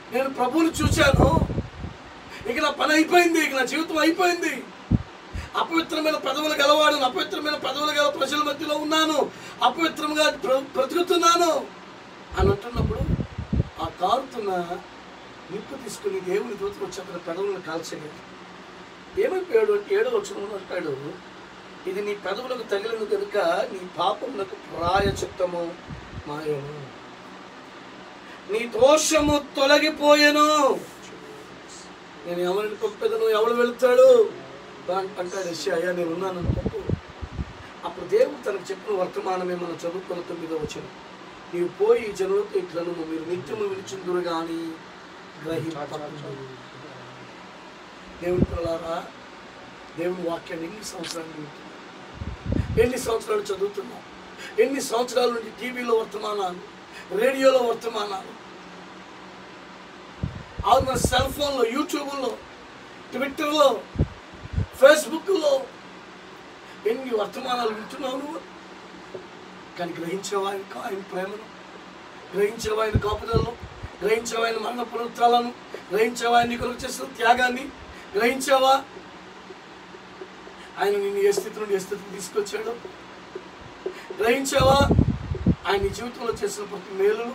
నేను ప్రభువుని చూశాను ఇక నా పని అయిపోయింది ఇక నా జీవితం అయిపోయింది అపవిత్రమైన పెదవులు గలవాడు అపవిత్రమైన పెదవులు గల ప్రజల మధ్యలో ఉన్నాను అపవిత్రంగా బ్ర- బ్రతుకుతున్నాను అని అంటున్నప్పుడు ఆ కారుతున్న నిప్పు తీసుకుని దేవుని దూతలు వచ్చి అతని పెదవులను కాల్చలేదు ఏమైపోయాడు అంటే ఏడో వచ్చిన అంటాడు ఇది నీ పెదవులకు తగిలిన కనుక నీ పాపములకు ప్రాయచిత్తము మాయను నీ దోషము తొలగిపోయెను నేను ఎవరిని పంపేదను ఎవడు వెళుతాడు దా- అంటాడు యెషయా, అయ్యా నేను ఉన్నాను పంపు అప్పుడు దేవుడు తనకు చెప్పిన వర్తమానమే మనం చదువుకున్న తొమ్మిదో వచ్చిన నీవు పోయి ఈ జనులతో ఇట్లను మీరు నిత్యము వినిచిందురు కానీ గ్రహింపకుందురు దేవుని పిల్లలారా దేవుని వాక్యాన్ని ఎన్ని సంవత్సరాలు వింటున్నాం ఎన్ని సంవత్సరాలు చదువుతున్నాం ఎన్ని సంవత్సరాల నుండి టీవీలో వర్తమానాలు రేడియోలో వర్తమానాలు అవును మన సెల్ ఫోన్లో యూట్యూబ్లో ట్విట్టర్లో ఫేస్బుక్లో ఎన్ని వర్తమానాలు వింటున్నావు నువ్వు కానీ గ్రహించావా ఆయన కా- ఆయన ప్రేమను గ్రహించావా ఆయన కాపుదలను గ్రహించావా ఆయన మరణ పునరుత్రాలను గ్రహించావా ఆయన నీ కొరకు చేసిన త్యాగాన్ని గ్రహించావా ఆయన నిన్ను ఏ స్థితి నుండి ఏ స్థితికి తీసుకొచ్చాడు గ్రహించావా ఆయన నీ జీవితంలో చేసిన ప్రతి మేలును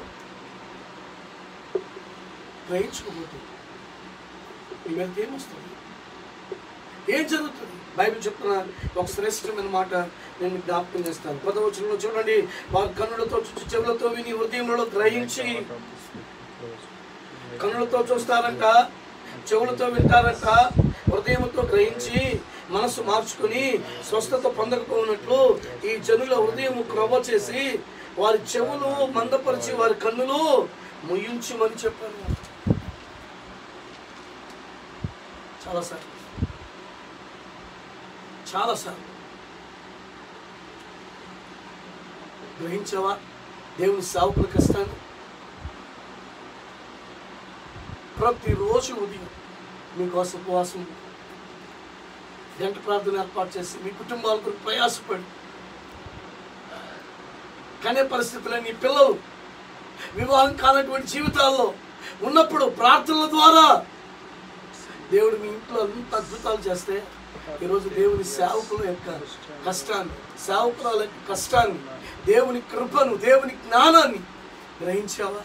గ్రహించుకోబోతు నీ మీద ఏమొస్తుంది ఏం జరుగుతుంది బైబిల్ చెప్తున్న ఒక శ్రేష్టమైన మాట నేను జ్ఞాపకం చేస్తాను పదవచనంలో చూడండి వారు కన్నులతో చూచి చెవులతో విని హృదయంలో గ్రహించి కన్నులతో చూస్తారంట చెవులతో వింటారంట హృదయంతో గ్రహించి మనసు మార్చుకుని స్వస్థత పొందకపోయినట్లు ఈ జనుల హృదయం క్రొవ్వ చేసి వారి చెవులు మందపరిచి వారి కన్నులు ముయించమని చెప్పారు చాలాసార్లు చాలాసార్లు గ్రహించావా దేవుని సేవకుల కష్టాన్ని ప్రతిరోజు ఉదయం మీకోసం ఉపవాసం ఉండి, గంట ప్రార్థన ఏర్పాటు చేసి మీ కుటుంబాల కొరకు ప్రయాసపడి కనే పరిస్థితుల్లో నీ పిల్లలు వివాహం కానటువంటి జీవితాల్లో ఉన్నప్పుడు ప్రార్థనల ద్వారా దేవుడు మీ ఇంట్లో అంత అద్భుతాలు చేస్తే ఈరోజు దేవుని సేవకుల యొక్క కష్టాన్ని సేవకురాల యొక్క కష్టాన్ని దేవుని కృపను దేవుని జ్ఞానాన్ని గ్రహించావా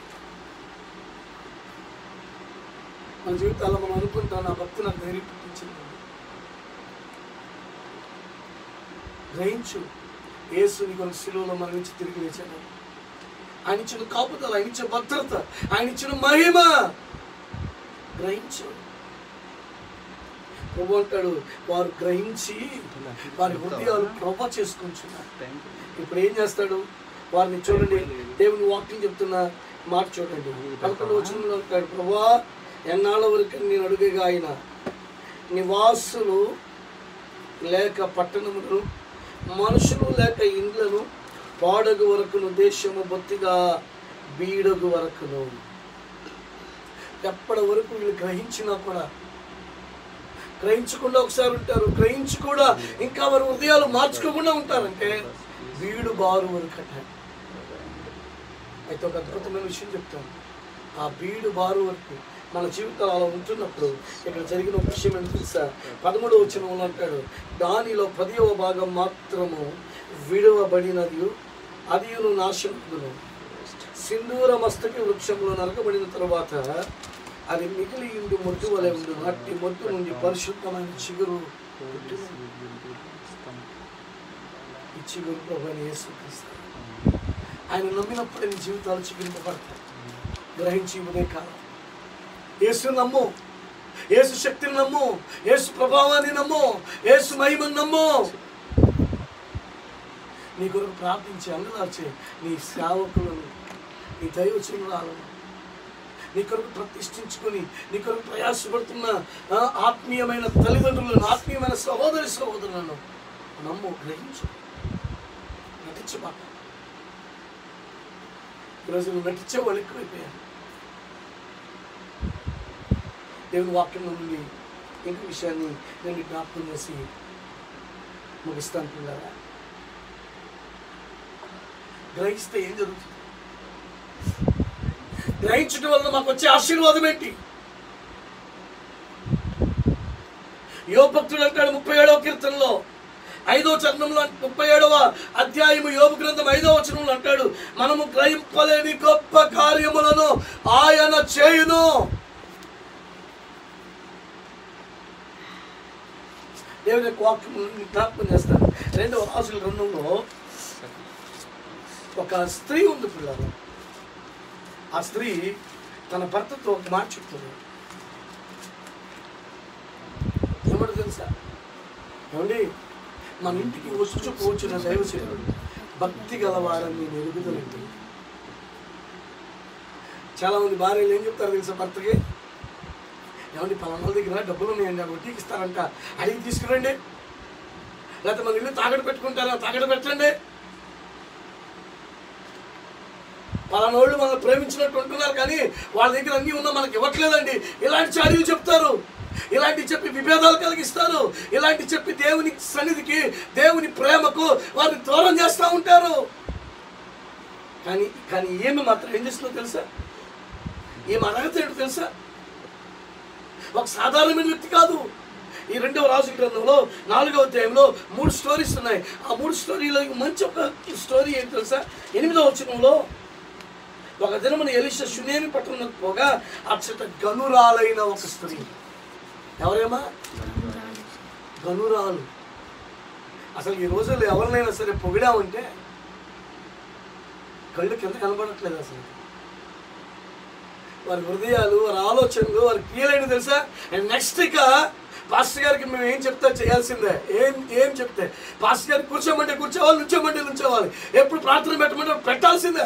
మన జీవితాల్లో మనం అనుకుంటాం నా భక్తి నాకు ధైర్యం పుట్టించింది గ్రహించు యేసుని కొరకు శిలువలో మరణించి తిరిగి లేచాడు ఆయన ఇచ్చిన కాపుదల ఆయన ఇచ్చిన భద్రత ఆయన ఇచ్చిన మహిమ గ్రహించు ప్రభు అంటాడు వారు గ్రహించి వారి హృదయాలు ప్రభ చేసుకుంటున్నారు ఇప్పుడు ఏం చేస్తాడు వారిని చూడండి దేవుని వాక్యం చెప్తున్న మాట చూడండి పదకొండు వచనంలో అంటాడు ప్రభా ఎన్నాళ్ళ వరకు నేను అడుగగా ఆయన నివాసులు లేక పట్టణములను మనుషులు లేక ఇండ్లను పాడగు వరకును దేశము బొత్తిగా బీడగు వరకును ఎప్పటి వరకు వీళ్ళు గ్రహించినా కూడా గ్రహించకుండా ఒకసారి ఉంటారు గ్రహించి కూడా ఇంకా వారి హృదయాలు మార్చుకోకుండా ఉంటారంటే వీడు బారు వరకు అంటారు అయితే ఒక అద్భుతమైన విషయం చెప్తాను ఆ బీడు బారు వరకు మన జీవితాలు అలా ఉంటున్నప్పుడు ఇక్కడ జరిగిన ఒక విషయం ఏంటి తెలుసా పదమూడవ వచనంలో అంటాడు దానిలో పదివ భాగం మాత్రము విడవబడినది అదియును నాశనమును సింధూర మస్తకి వృక్షంలో నరకబడిన తరువాత అది మిగిలి ఉండి మొద్దు వలె ఉండు అట్టి మొద్దు నుండి పరిశుద్ధమైన చిగురు పుట్టును. ఈ చిగురు ప్రభు యేసుక్రీస్తు ఆయన నమ్మినప్పుడే నీ జీవితాలు చిగురింపబడతాయి గ్రహించి ఉదయ కాలం యేసు నమ్ము యేసు శక్తిని నమ్ము యేసు ప్రభావాన్ని నమ్ము యేసు మహిమను నమ్ము నీ కొరకు ప్రార్థించి అంగదార్చే నీ సేవకులను నీ దైవ చిన్నాలను నీ కొరకు ప్రతిష్ఠించుకొని నీ కొరకు ప్రయాసపడుతున్న ఆ, ఆత్మీయమైన తల్లిదండ్రులను ఆత్మీయమైన సహోదరి సహోదరులను నమ్ము గ్రహించు నటించమాట ఈరోజు నువ్వు నటించే వాళ్ళు ఎక్కువైపోయారు దేవుని వాక్యం నుండి ఇంక విషయాన్ని నేను జ్ఞాపకం చేసి ముగిస్తాను పిల్లరా గ్రహిస్తే ఏం జరుగుతుంది గ్రహించడం వల్ల మాకు వచ్చే ఆశీర్వాదం ఏంటి యోగ భక్తుడు అంటాడు ముప్పై ఏడవ కీర్తనలో ఐదో చరణంలో ముప్పై ఏడవ అధ్యాయము యోగ గ్రంథం ఐదవ వచనంలో అంటాడు మనము గ్రహింపలేని గొప్ప కార్యములను ఆయన చేయును దేవుని యొక్క వాక్యం జ్ఞాపకం చేస్తాను రెండవ రాసుల గ్రంథంలో ఒక స్త్రీ ఉంది పిల్లలు ఆ స్త్రీ తన భర్తతో ఒక మాట చెప్తుంది ఏమంటే తెలుసా ఏమండి మన ఇంటికి వచ్చి కూర్చున్న దైవసేనుడు భక్తి గలవారని నేను ఎరుగుదలండి చాలా మంది భార్యలు ఏం చెప్తారు తెలుసా భర్తకి ఏమండి పలానా వాళ్ళ దగ్గర డబ్బులు ఉన్నాయండి అవి వడ్డీకి ఇస్తారంట అడిగి తీసుకురండి లేకపోతే మన ఇల్లు తాగడ పెట్టుకుంటారా తాగడ పెట్టండి పలానా వాళ్ళు మనల్ని ప్రేమించినట్టు ఉంటున్నారు కానీ వాళ్ళ దగ్గర అన్నీ ఉన్నా మనకి ఇవ్వట్లేదండి ఇలాంటి చాడీలు చెప్తారు ఇలాంటి చెప్పి విభేదాలు కలిగిస్తారు ఇలాంటి చెప్పి దేవుని సన్నిధికి దేవుని ప్రేమకు వారిని దూరం చేస్తూ ఉంటారు కానీ కానీ ఏమి మాత్రం ఏం చేస్తుందో తెలుసా ఏమి అర్హత ఏంటో తెలుసా ఒక సాధారణమైన వ్యక్తి కాదు ఈ రెండవ రాజు గ్రంథంలో నాలుగవ అధ్యాయంలో మూడు స్టోరీస్ ఉన్నాయి ఆ మూడు స్టోరీలో మంచి ఒక స్టోరీ ఏంటి తెలుసా ఎనిమిదవ వచనంలో ఒక దినమున ఎలిష శునేమి పట్టణం పోగా అచ్చట గనురాలైన ఒక స్త్రీ ఎవరేమా గనురాలు అసలు ఈ రోజుల్లో ఎవరినైనా సరే పొగిడామంటే కళ్ళు కింద కనబడట్లేదు అసలు వారి హృదయాలు వారి ఆలోచనలు వారి క్రియలేని తెలుసా అండ్ నెక్స్ట్ ఇక పాస్టర్ గారికి మేము ఏం చెప్తా చేయాల్సిందే ఏం ఏం చెప్తే పాస్టర్ గారికి కూర్చోమంటే కూర్చోవాలి నుంచోమంటే నుంచోవాలి ఎప్పుడు ప్రార్థన పెట్టమంటే పెట్టాల్సిందే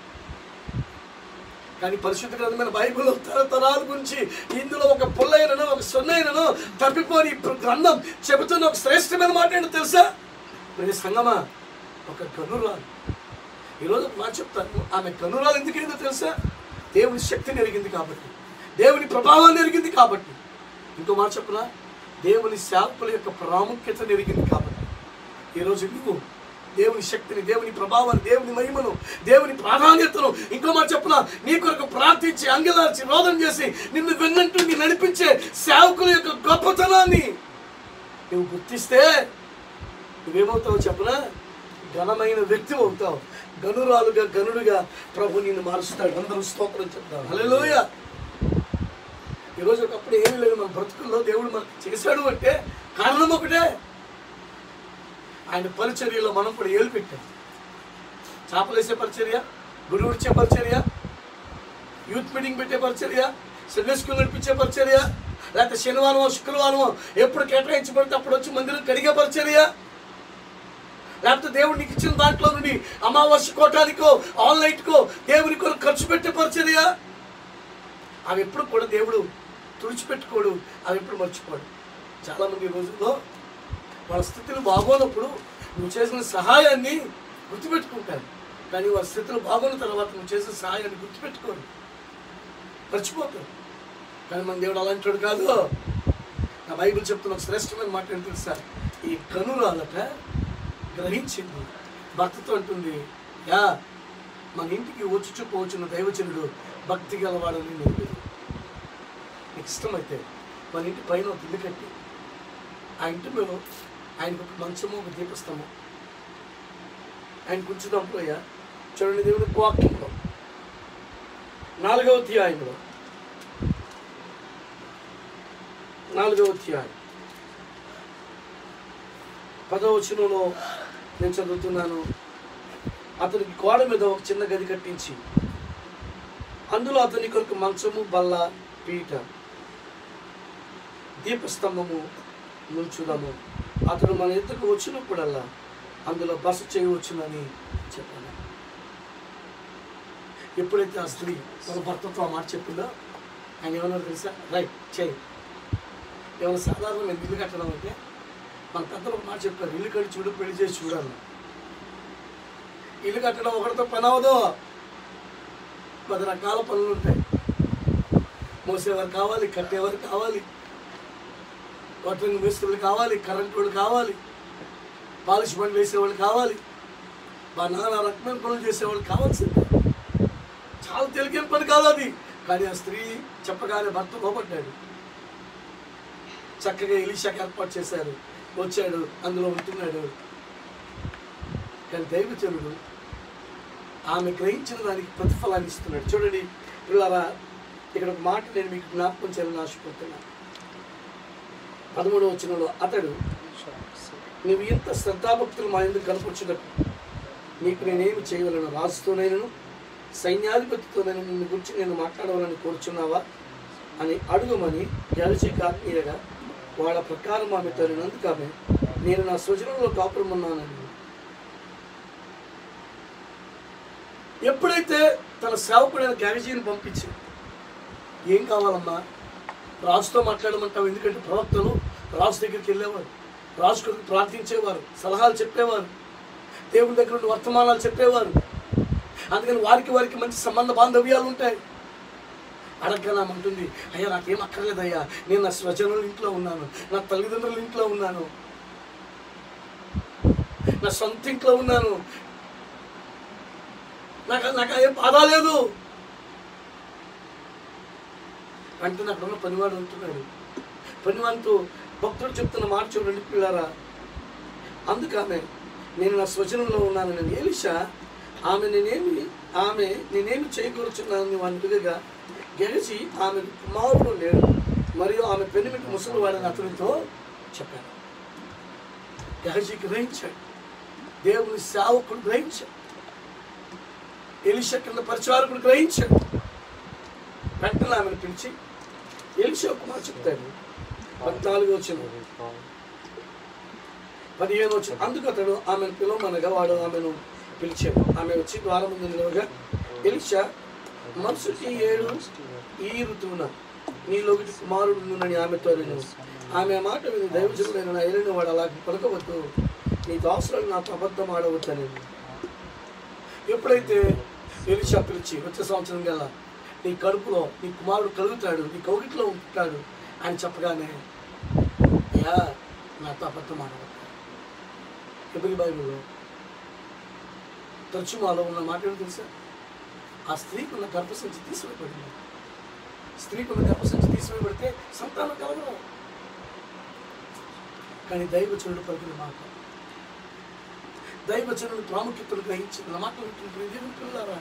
కానీ పరిశుద్ధ గ్రంథమైన బైబిల్ తరతరాల గురించి ఇందులో ఒక పుల్లైనను ఒక సొన్నైనను తప్పిపోని ఈ గ్రంథం చెబుతున్న ఒక శ్రేష్టమైన మాట ఏంటో తెలుసా మరి సంగమా ఒక గనురాలు ఈరోజు ఒక మాట చెప్తాను ఆమె గనురాలు ఎందుకైందో తెలుసా దేవుని శక్తిని ఎరిగింది కాబట్టి దేవుని ప్రభావాన్ని ఎరిగింది కాబట్టి ఇంకో మాట చెప్పనా దేవుని శాల్పుల యొక్క ప్రాముఖ్యతను ఎరిగింది కాబట్టి ఈరోజు నువ్వు దేవుని శక్తిని దేవుని ప్రభావాన్ని దేవుని మహిమను దేవుని ప్రాధాన్యతను ఇంకో మాట చెప్పున నీ కొరకు ప్రార్థించి అంగలార్చి రోదం చేసి నిన్ను వెన్నంటూ నీ నడిపించే సేవకుల యొక్క గొప్పతనాన్ని నువ్వు గుర్తిస్తే నువ్వేమవుతావు చెప్పనా ఘనమైన వ్యక్తి అవుతావు గనురాలుగా గనుడుగా ప్రభు నిన్ను మారుస్తాడు అందరూ స్తోత్రం చెప్తారు హల్లెలూయా ఈరోజు ఒకప్పుడు ఏమీ లేదు మన బ్రతుకుల్లో దేవుడు మనకు చేశాడు అంటే కారణం ఒకటే ఆయన పరిచర్యలో మనం కూడా ఏలు పెట్టాం చేపలేసే పరిచర్య గుడి ఉడిచే పరిచర్య యూత్ మీటింగ్ పెట్టే పరిచర్య సండే స్కూల్ నడిపించే పరిచర్య లేకపోతే శనివారం శుక్రవారం ఎప్పుడు కేటాయించబడితే అప్పుడు వచ్చి మందిరం కడిగే పరిచర్య లేకపోతే దేవుడు నీకు ఇచ్చిన దాంట్లో నుండి అమావాస్య కోటానికో ఆన్లైట్కో దేవుని కొరకు ఖర్చు పెట్టే పరిచర్య అవి ఎప్పుడు కూడా దేవుడు తుడిచిపెట్టుకోడు అవి ఎప్పుడు మర్చిపోడు చాలామంది ఈ రోజుల్లో వాళ్ళ స్థితులు బాగోనప్పుడు నువ్వు చేసిన సహాయాన్ని గుర్తుపెట్టుకుంటారు కానీ వాళ్ళ స్థితులు బాగోన్న తర్వాత నువ్వు చేసిన సహాయాన్ని గుర్తుపెట్టుకోరు మర్చిపోతారు కానీ మన దేవుడు అలాంటి వాడు కాదు నా బైబిల్ చెప్తున్న ఒక శ్రేష్టమైన మాట ఏంటి తెలుసా ఈ కనురాలట గ్రహించింది భక్తితో అంటుంది యా మన ఇంటికి వచ్చి పోవచ్చున్న దైవజనుడు భక్తి గలవాడని నేను నీకు ఇష్టమైతే మన ఇంటి పైన ఒక ఇల్లు కట్టి ఆ ఇంటి మీద ఆయనకు ఒక మంచము ఒక దీపస్తము ఆయన కూర్చున్నాం పోయా చూడండి దేవుడు వాక్యంలో నాలుగవ అధ్యాయంలో నాలుగవ అధ్యాయం పదవచనంలో నేను చదువుతున్నాను అతనికి గోడ మీద ఒక చిన్న గది కట్టించి అందులో అతని కొరకు మంచము బల్ల పీట దీపస్తంభము నుంచుదము అతడు మన ఎద్దుకు వచ్చినప్పుడల్లా అందులో బస చేయవచ్చునని చెప్పాను ఎప్పుడైతే ఆ స్త్రీ తన భర్తతో ఆ మాట చెప్పిందో ఆయన ఏమన్నారు తెలుసా రైట్ చేయి ఏమైనా సాధారణమైన ఇల్లు కట్టడం అంటే మన పెద్దలు ఒక మాట చెప్పారు ఇల్లు కట్టి చూడు పెళ్లి చేసి చూడాలి ఇల్లు కట్టడం ఒకటితో పని అవ్వదు పది రకాల పనులు ఉంటాయి మోసేవారు కావాలి కట్టేవారు కావాలి వాటరింగ్ మేస్త్రులు కావాలి కరెంట్ వాళ్ళు కావాలి పాలిష్ బండ్లు వేసేవాళ్ళు కావాలి మా నాన్న రకమైన పనులు చేసేవాళ్ళు కావాల్సిందే చాలా తేలికైన పని కాదు అది కానీ ఆ స్త్రీ చెప్పగానే భర్త లోపడ్డాడు చక్కగా ఎలీషాకి ఏర్పాటు చేశారు వచ్చాడు అందులో ఉంటున్నాడు కానీ దైవచనుడు ఆమె గ్రహించిన దానికి ప్రతిఫలాన్ని ఇస్తున్నాడు చూడండి పిల్లరా ఇక్కడ ఒక మాట నేను మీకు జ్ఞాపకం చేయాలని ఆశపడుతున్నాను పదమూడవ వచనంలో అతడు నువ్వు ఇంత శ్రద్ధాభక్తులు మా ఎందుకు కనపరచుటకు నీకు నేనేమి చేయగలను రాజుతోనైనను సైన్యాధిపతితోనైనా నిన్ను గురించి నేను మాట్లాడవాలని కోరుచున్నావా అని అడుగుమని గెలిచి కారణీయగా వాళ్ళ ప్రకారం ఆమె తరినందుకు ఆమె నేను నా సృజనంలో కాపురం ఉన్నానని ఎప్పుడైతే తన సేవకుడైన గ్యాగజీని పంపించి ఏం కావాలమ్మా రాజుతో మాట్లాడమంటావు ఎందుకంటే ప్రవక్తలు రాజు దగ్గరికి వెళ్ళేవారు రాజు కొరకు ప్రార్థించేవారు సలహాలు చెప్పేవారు దేవుని దగ్గర నుండి వర్తమానాలు చెప్పేవారు అందుకని వారికి వారికి మంచి సంబంధ బాంధవ్యాలు ఉంటాయి అడగనామంటుంది అయ్యా నాకేం అక్కర్లేదయ్యా నేను నా స్వజనుల ఇంట్లో ఉన్నాను నా తల్లిదండ్రుల ఇంట్లో ఉన్నాను నా సొంత ఇంట్లో ఉన్నాను నాకు నాకు ఏం బాధ లేదు వెంటనే అక్కడ ఉన్న పనివాడు ఉంటున్నాడు పనివాడితో భక్తుడు చెప్తున్న మాట చూడండి పిల్లారా అందుకు ఆమె నేను నా స్వచనంలో ఉన్నాను నేను ఏలిషా ఆమె నేనేమి ఆమె నేనేమి చేయకూర్చున్నానని వంటగా గెలిచి ఆమె కుమారుడు లేడు మరియు ఆమె పెనిమిటి ముసలి వాడని అతనితో చెప్పాను గహజీ గ్రహించాడు దేవుని సేవకుడు గ్రహించాడు ఎలిషా కింద పరిచారకుడు గ్రహించాడు వెంటనే ఆమెను పిలిచి ఎలిషా కుమార్ చెప్తాడు పద్నాలుగు వచ్చిన పదిహేను వచ్చిన అందుకు అతడు ఆమెను పిలవమనగా వాడు ఆమెను పిలిచాడు ఆమె వచ్చి ద్వారం ముందు నిలవగా ఎలిషా మరుసటి ఏడు ఈ ఋతువున నీలోకి కుమారుడు నుండని ఆమెతో నేను ఆమె మాట విని దైవజనుడైన నా ఏలిన వాడు అలా పలకవద్దు నీ దాసులను నాతో అబద్ధం ఆడవద్దని ఎప్పుడైతే ఎలిషా పిలిచి వచ్చే సంవత్సరం గల నీ కడుపులో నీ కుమారుడు కలుగుతాడు నీ కౌగిట్లో ఉంటాడు అని చెప్పగానే అయ్యా నాతో అబద్ధం ఆడవద్దు ఎబ్రి బైబిల్లో తర్చుమాలో ఉన్న మాట ఏంటో తెలుసా ఆ స్త్రీకి ఉన్న గర్భసంచి తీసివేయబడింది స్త్రీకి ఉన్న గర్భసంచి తీసివేయబడితే సంతానం కలగదు కానీ దైవచనుడు పలికిన మాట దైవచనుడు ప్రాముఖ్యతను గ్రహించిన మాటలు వింటున్నప్పుడు దేవుని పిల్లారా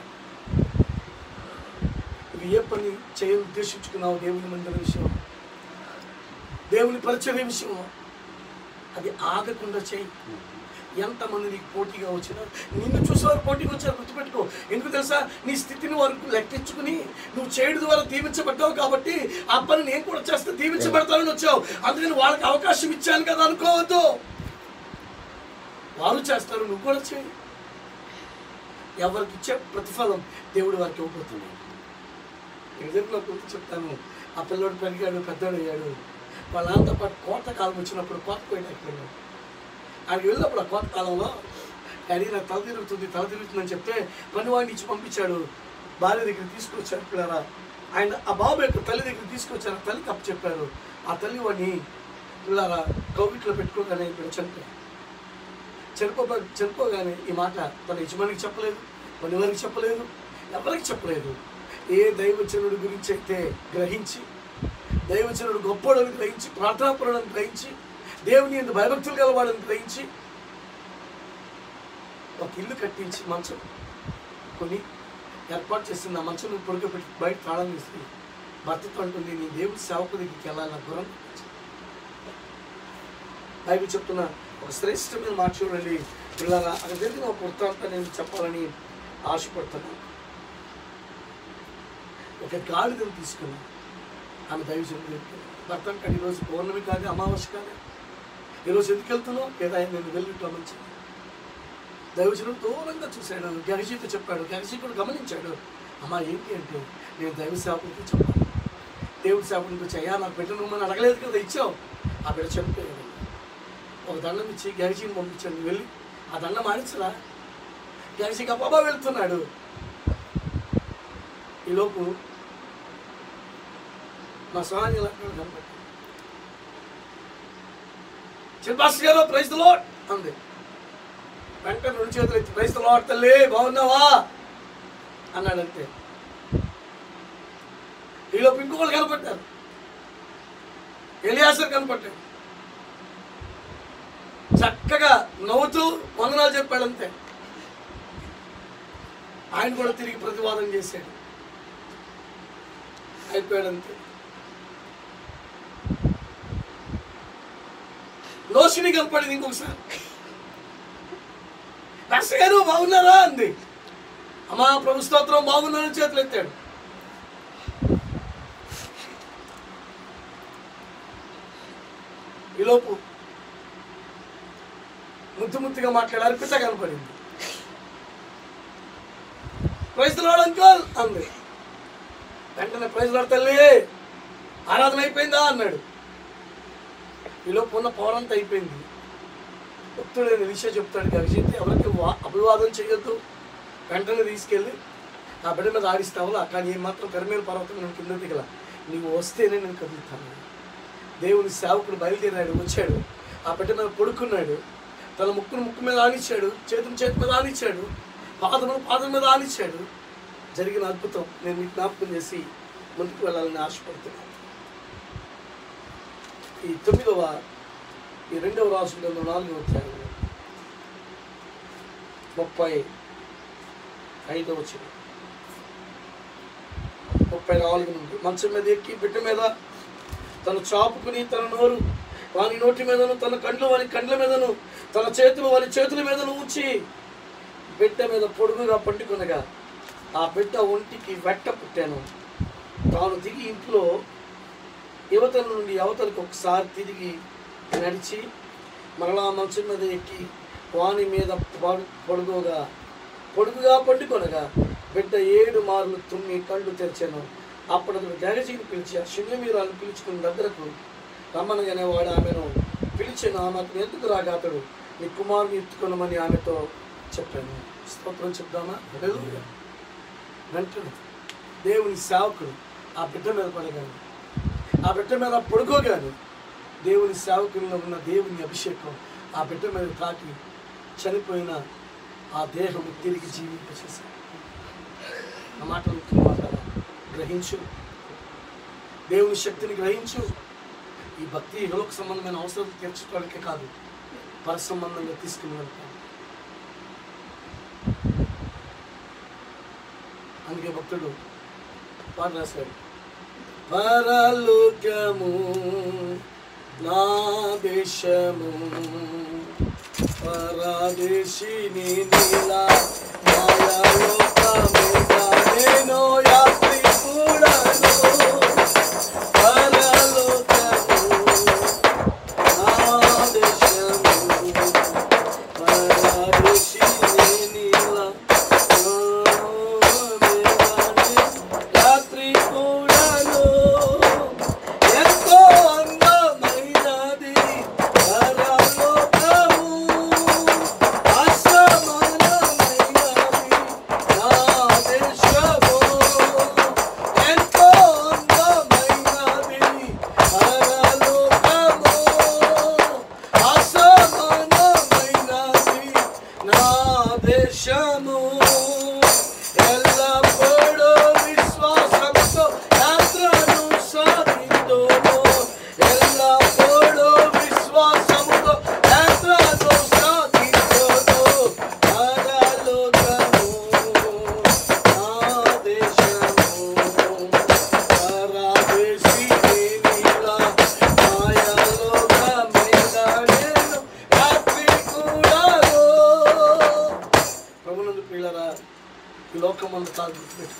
నువ్వు ఏ పని చేయాలని ఉద్దేశించుకున్నావు దేవుని మందిర విషయం దేవుని పరిచయ విషయం అది ఆగకుండా చేయి ఎంతమంది నీకు పోటీగా వచ్చినా నిన్ను చూసేవారు పోటీగా వచ్చారు గుర్తుపెట్టుకో ఎందుకు తెలుసా నీ స్థితిని వారికి లెక్కించుకుని నువ్వు చేయడం ద్వారా దీవించబడ్డావు కాబట్టి ఆ పని నేను కూడా చేస్తే దీవించబడతానని వచ్చావు అందుకని వాళ్ళకి అవకాశం ఇచ్చాను కదా అనుకోవద్దు వారు చేస్తారు నువ్వు కూడా చేయి ఎవరికి ఇచ్చే ప్రతిఫలం దేవుడు వారికి ఇవ్వబోతుంది నిజంగా గుర్తు చెప్తాను ఆ పిల్లోడు పెరిగాడు పెద్దోడు అయ్యాడు వాళ్ళంతా పాటు కోత కాలం వచ్చినప్పుడు కోత పోయినట్టు వెళ్ళాడు ఆయనకి వెళ్ళినప్పుడు ఆ కోత కాలంలో డాడీ నాకు తల తిరుగుతుంది తల తిరుగుతుందని చెప్తే పనివాడిని ఇచ్చి పంపించాడు భార్య దగ్గర తీసుకొచ్చారు పిల్లరా ఆయన ఆ బాబు యొక్క తల్లి దగ్గర తీసుకొచ్చారు ఆ తల్లికి అప్పు చెప్పారు ఆ తల్లి వాడిని పిల్లరా కౌగిట్లో పెట్టుకోగానే ఇక్కడ చనిపోయాడు చనిపో చనిపోగానే ఈ మాట తన యజమానికి చెప్పలేదు పనివారికి చెప్పలేదు ఎవరికి చెప్పలేదు ఏ దైవచనుడి గురించి అయితే గ్రహించి దైవచనుడు గొప్పడని గ్రహించి ప్రార్థనాపరుడని గ్రహించి దేవుని ఎందుకు భయభక్తులు గలవాడని గ్రహించి ఒక ఇల్లు కట్టించి మంచం కొని ఏర్పాటు చేసింది ఆ మంచం పొడుగబెట్టి బయట తాళం వేసి భర్తతో అంటుంది నీ దేవుడి సేవకు దగ్గరికి వెళ్ళాలి నా గురం బైబిల్ చెప్తున్న ఒక శ్రేష్టమైన మాట చూడండి పిల్లల అక్కడ జరిగిన ఒక వృత్తాంతం నేను చెప్పాలని ఆశపడుతున్నాను ఒక గాడిదను తీసుకుని ఆమె దైవజనుడు భర్త అంటాడు ఈరోజు పౌర్ణమి కాదు అమావాస్య కాదు ఈరోజు ఎందుకు వెళ్తున్నావు లేదా ఆయన నేను వెళ్ళిట్లో మంచి దైవజనుడు దూరంగా చూశాడు గహజీతో చెప్పాడు గహజీ కూడా గమనించాడు అమ్మా ఏంటి అంటే నేను దైవ సేవకుడికి చెప్పాను దేవుడి సేవకుడికి వచ్చి అయ్యా నాకు బిడ్డ నువ్వు అడగలేదు కదా ఇచ్చావు ఆ బిడ్డ చనిపోయాడు ఒక దండం ఇచ్చి గహజీని పంపించాడు నువ్వు వెళ్ళి ఆ దండం ఆడించరా గహజీ గబాబా వెళ్తున్నాడు ఈలోపు మా స్వామి ఇలా కనపడి చిల్పాస్టర్ గారు ప్రైజ్ ద లాడ్ అంది వెంటనే రెండు చేతులు ఎత్తి ప్రైజ్ ద లాడ్ తల్లి బాగున్నావా అన్నాడంతే ఈలోపు ఇంకొకళ్ళు కనపడ్డారు ఎలియాసర్ కనపడ్డాడు చక్కగా నవ్వుతూ వందనాలు చెప్పాడు అంతే ఆయన కూడా తిరిగి ప్రతివాదం చేశాడు అయిపోయాడు అంతే లోషిని కనపడింది ఇంకొకసారి రాష్ట్ర గారు బాగున్నారా అంది అమ్మా ప్రభు స్తోత్రం బాగున్నారని చేతులు ఎత్తాడు ఈలోపు ముద్దు ముద్దుగా మాట్లాడి అర్పిత కనపడింది ప్రైజ్ లాడ్ అంకల్ అంది వెంటనే ప్రైజ్ లాడ్ తల్లి ఆరాధన అయిపోయిందా అన్నాడు ఈలోపు ఉన్న పవరంతా అయిపోయింది భక్తుడైన విషయం చెప్తాడు కదా విషయం ఎవరికి వా- అభివాదం చేయొద్దు వెంటనే తీసుకెళ్ళి ఆ బిడ్డ మీద ఆడిస్తావులా కానీ ఏమాత్రం కరిమేల పర్వతం నేను కింద దిగల నీవు వస్తేనే నేను కదులుతాను దేవుని సేవకుడు బయలుదేరాడు వచ్చాడు ఆ బిడ్డ మీద పడుకున్నాడు తన ముక్కును ముక్కు మీద ఆనిచ్చాడు చేతుని చేతి మీద ఆనిచ్చాడు పాదమును పాదం మీద ఆనిచ్చాడు జరిగిన అద్భుతం నేను మీకు జ్ఞాపకం చేసి ముందుకు వెళ్ళాలని ఆశపడుతున్నాను ఈ తొమ్మిదవ ఈ రెండవ రాసు గ్రంథం నాలుగవ అధ్యాయం ముప్పై ఐదవ వచ్చిన ముప్పై నాలుగు నుండి మంచం మీద ఎక్కి బిడ్డ మీద తను చాపుకుని తన నోరు వాని నోటి మీదను తన కండ్లు వాని కండ్ల మీదను తన చేతులు వాని చేతుల మీదను ఉంచి బిడ్డ మీద పొడుగుగా పట్టుకునగా ఆ బిడ్డ ఒంటికి వెట్ట పుట్టాను తాను దిగి ఇంట్లో యువతల నుండి అవతలకు ఒకసారి తిరిగి నడిచి మరలా మంచం మీద ఎక్కి వాని మీద పడు- పొడుగుగా పొడుగుగా పండుకొనగా బిడ్డ ఏడు మార్లు తుమ్మి కళ్ళు తెరిచాను అప్పుడు అతడు గగజీని పిలిచి ఆ శూన్యమీరాలను పిలుచుకుని దగ్గరకు రమ్మనగానే వాడు ఆమెను పిలిచాను ఆమె అతను ఎందుకు రాగా అతడు నీ కుమారుని ఎత్తుకొనమని ఆమెతో చెప్పాను స్తోత్రం చెప్దామా హల్లెలూయా. వెంటనే దేవుని సేవకుడు ఆ బిడ్డ మీద పడగాను ఆ బిడ్డ మీద పడుకోగాను దేవుని సేవకుల్లో ఉన్న దేవుని అభిషేకం ఆ బిడ్డ మీద తాకి చనిపోయిన ఆ దేహం తిరిగి జీవింపచేశాడు ఆ మాటలు మాట్లాడ గ్రహించు దేవుని శక్తిని గ్రహించు ఈ భక్తి ఇహలోక సంబంధమైన అవసరం తీర్చడానికే కాదు పర సంబంధంగా తీసుకుని వెళ్తాను అందుకే భక్తుడు పాట రాశాడు పరలోకము నా దేశము పరదేశిని నీలా మాయాలోకముగా నేను యాత్రి కూడాను పరలోకము నా దేశము పరదేశిని నీలా రాత్రి కూడాను ఎంతో అందమైనది పరలోకము అసమానమైనది నా దేశము ఎంతో అందమైనది పరలోకము అసమానమైనది నా దేశము ఎల్లప్పుడూ విశ్వాసంతో యాత్రను సాగితును ఎల్లప్పుడూ విశ్వాసముతో యాత్రను సాగితును పరలోకము నా దేశము పరదేశి నీలా మాయలోకమైన నేను రాత్రి కూడాను ప్రభునందు ప్రియులరా ఈ లోకమందు కాదు గుర్తుపెట్టు.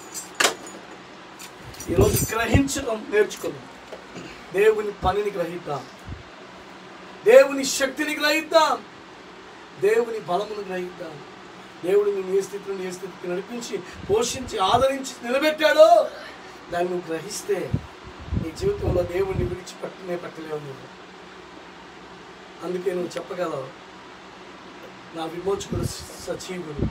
ఈరోజు గ్రహించడం నేర్చుకుందాం దేవుని పనిని గ్రహిద్దాం దేవుని శక్తిని గ్రహిద్దాం దేవుని బలమును గ్రహిద్దాం దేవుడు నేను ఏ స్థితి నుండి ఏ స్థితికి నడిపించి పోషించి ఆదరించి నిలబెట్టాడో దాన్ని నువ్వు గ్రహిస్తే నీ జీవితంలో దేవుణ్ణి విడిచి పట్టనే పట్టలేవు నువ్వు అందుకే నువ్వు చెప్పగలవు నా విమోచకుడు సజీవుడు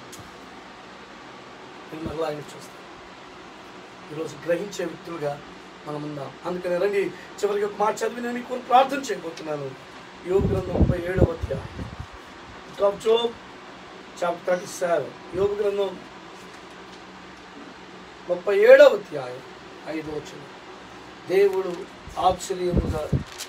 నేను మరలా ఆయన చూస్తాను ఈరోజు గ్రహించే వ్యక్తులుగా మనం ఉందాం అందుకని రండి చివరికి ఒక మాట చదివి నేను మీకు ప్రార్థన చేయబోతున్నాను యోగ గ్రంథం ముప్పై ఏడవ అధ్యాయం of Job chapter thirty seven యోగ గ్రంథం ముప్పై ఏడవ అధ్యాయం ఐదో వచ్చిన దేవుడు ఆశ్చర్యముగా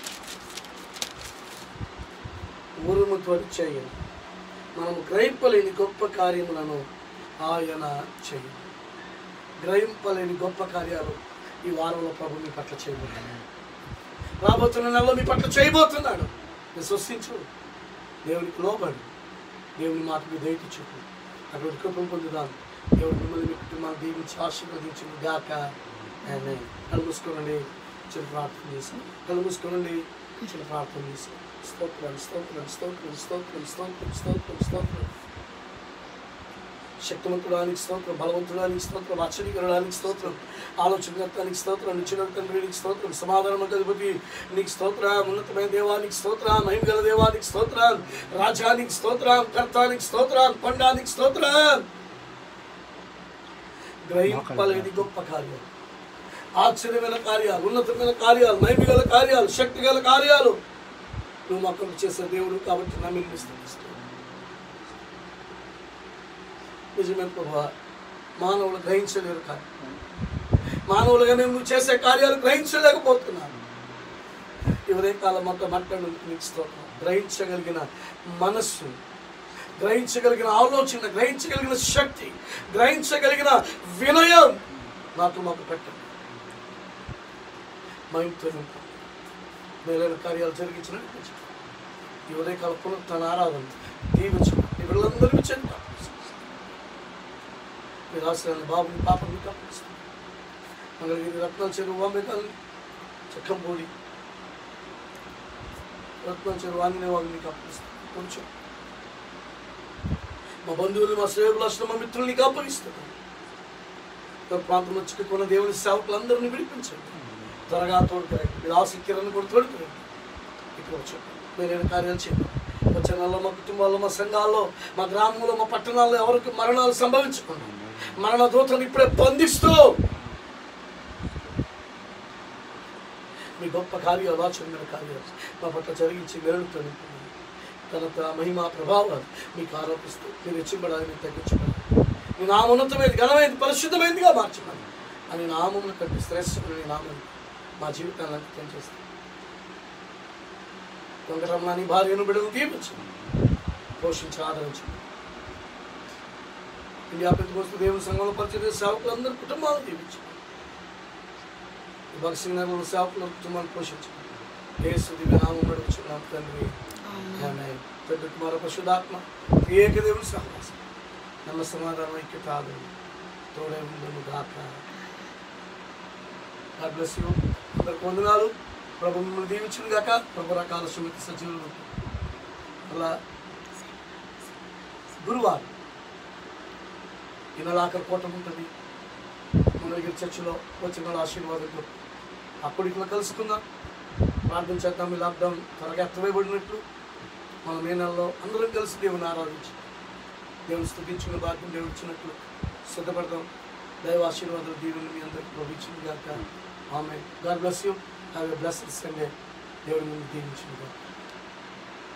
ఉరుముతో చేయను మనము గ్రహింపలేని గొప్ప కార్యములను ఆయన చేయను గ్రహింపలేని గొప్ప కార్యాలు ఈ వారంలో ప్రభు మీ పట్ల చేయబోతున్నాడు రాబోతున్న నెలలో మీ పట్ల చేయబోతున్నాడు విశ్వసించు దేవునికి లోబడు దేవుని మాటకు దయటి చూపు అటువంటి కృపను పొందుదాం దేవుడు మిమ్మల్ని మీ కుటుంబాన్ని దీవించి ఆశీర్వదించిన గాక ఆమేన్. కళ్ళు మూసుకోనండి చిన్న ప్రార్థన చేసి కళ్ళు మూసుకోనండి చిన్న ప్రార్థన చేసి స్తోత్రం స్తోత్రం స్తోత్రం స్తోత్రం స్తోత్రం స్తోత్రం స్తోత్రం శక్తివంతుడానికి స్తోత్రం బలవంతుడానికి స్తోత్రం ఆశ్చర్యకరడానికి స్తోత్రం ఆలోచనకర్తానికి స్తోత్రం నిచ్చిన తండ్రికి స్తోత్రం సమాధానం అధిపతి నీకు స్తోత్రం ఉన్నతమైన దేవానికి స్తోత్రం మహిమగల దేవానికి స్తోత్రం రాజానికి స్తోత్రం కర్తానికి స్తోత్రం పండానికి స్తోత్రం గ్రహింపలేని గొప్ప కార్యాలు ఆశ్చర్యమైన కార్యాలు ఉన్నతమైన కార్యాలు మహిమగల కార్యాలు శక్తిగల కార్యాలు నువ్వు మాకు చేసే దేవుడు కాబట్టి నమ్మిస్తాను నిజమే ప్రభా మానవులు గ్రహించలేరు కానీ మానవులుగా నేను నువ్వు చేసే కార్యాలు గ్రహించలేకపోతున్నాను ఎవరే కాలం అంతా మాట్లాడు నీకు స్తోత్రం గ్రహించగలిగిన మనస్సు గ్రహించగలిగిన ఆలోచన గ్రహించగలిగిన శక్తి గ్రహించగలిగిన వినయం నాకు మాకు పెట్టండి మైంతో నింపండి మేలైన కార్యాలు జరిగించినట్టు ఈ ఉదయకాల పునరుత్న ఆరాధన దీవించండి ఈ వీళ్ళందరికీ చెంది మీరు ఆశ్రయాన్ని బాబుని పాపని కప్పిస్తుంది మంగళగిరి రత్నాల చెరువు అంబేకాలని చక్కంపూడి రత్నాల చెరువు ఆంజనేయ వాగిని కప్పిస్తుంది కొంచెం మా బంధువులు మా సేవకులు అసలు మా మిత్రుల్ని కాపరిస్తున్నాను ఇతర ప్రాంతంలో చిక్కుకున్న దేవుని సేవకులందరినీ విడిపించండి త్వరగా తోడుకురండి మీరు ఆసక్తిరని కూడా తోడుకురండి ఇక్కడ వచ్చాం మీరైన కార్యాలు చేయండి వచ్చే నెలలో మా కుటుంబాల్లో మా సంఘాల్లో మా గ్రామంలో మా పట్టణాల్లో ఎవరికి మరణాలు సంభవించకుండా మరణ దూతను ఇప్పుడే బంధిస్తూ మీ గొప్ప కార్యాలు ఆచరణ కార్యాలు మా పట్ల జరిగించి మెరుగుతో నింపండి. ఘనత మహిమ ప్రభావాలు మీకు ఆరోపిస్తూ మీరు హెచ్చింపడానికి తగ్గించబడాలి మీ నామోన్నతమైనది ఘనమైనది పరిశుద్ధమైనదిగా మార్చమని అని నామమును కంటే శ్రేష్టమైన నామం మా జీవితాన్ని అంకితం చేస్తాం వెంకటరమణాని భార్యను బిడ్డను దీపించండి పోషించి ఆదరించండి ఇండియా పెద్దకోస్తు దేవుని సంఘంలో పరిచయ సేవకులందరూ కుటుంబాలను దీవించండి భగత్ సింగ్ నగర్ సేవకుల కుటుంబాన్ని పోషించండి ఏసు దివ్య నామం నడుచున్నాం తండ్రి ఆమేన్. పెద్ద కుమార పశుధాత్మ ఏక దేవుని సహవాసం నమ్మ సమాధానం ఐక్యత ఆదరణ తోడే ఉండను గాక God bless you. అందరికి వందనాలు ప్రభు మిమ్మల్ని దీవించును గాక ప్రభు రకాల సుమితి సజీవులు అలా గురువారం ఈ నెల ఆఖరి కూటమి ఉంటుంది మంగళగిరి చర్చిలో వచ్చిన వాళ్ళ ఆశీర్వాదంతో అప్పుడు ఇట్లా కలుసుకుందాం ప్రార్థన చేద్దాం ఈ లాక్డౌన్ త్వరగా ఎత్తవేయబడినట్లు మనం మే నెలలో అందరం కలిసి దేవుని ఆరాధించి దేవుని స్థుతించుకున్న భాగ్యం దేవుడు ఇచ్చినట్లు సిద్ధపడదాం దైవ ఆశీర్వాదాలు దీవుని మీ అందరికి లభించింది గాక ఆమె God bless you have a blessed Sunday దేవుని దీవించింది గాక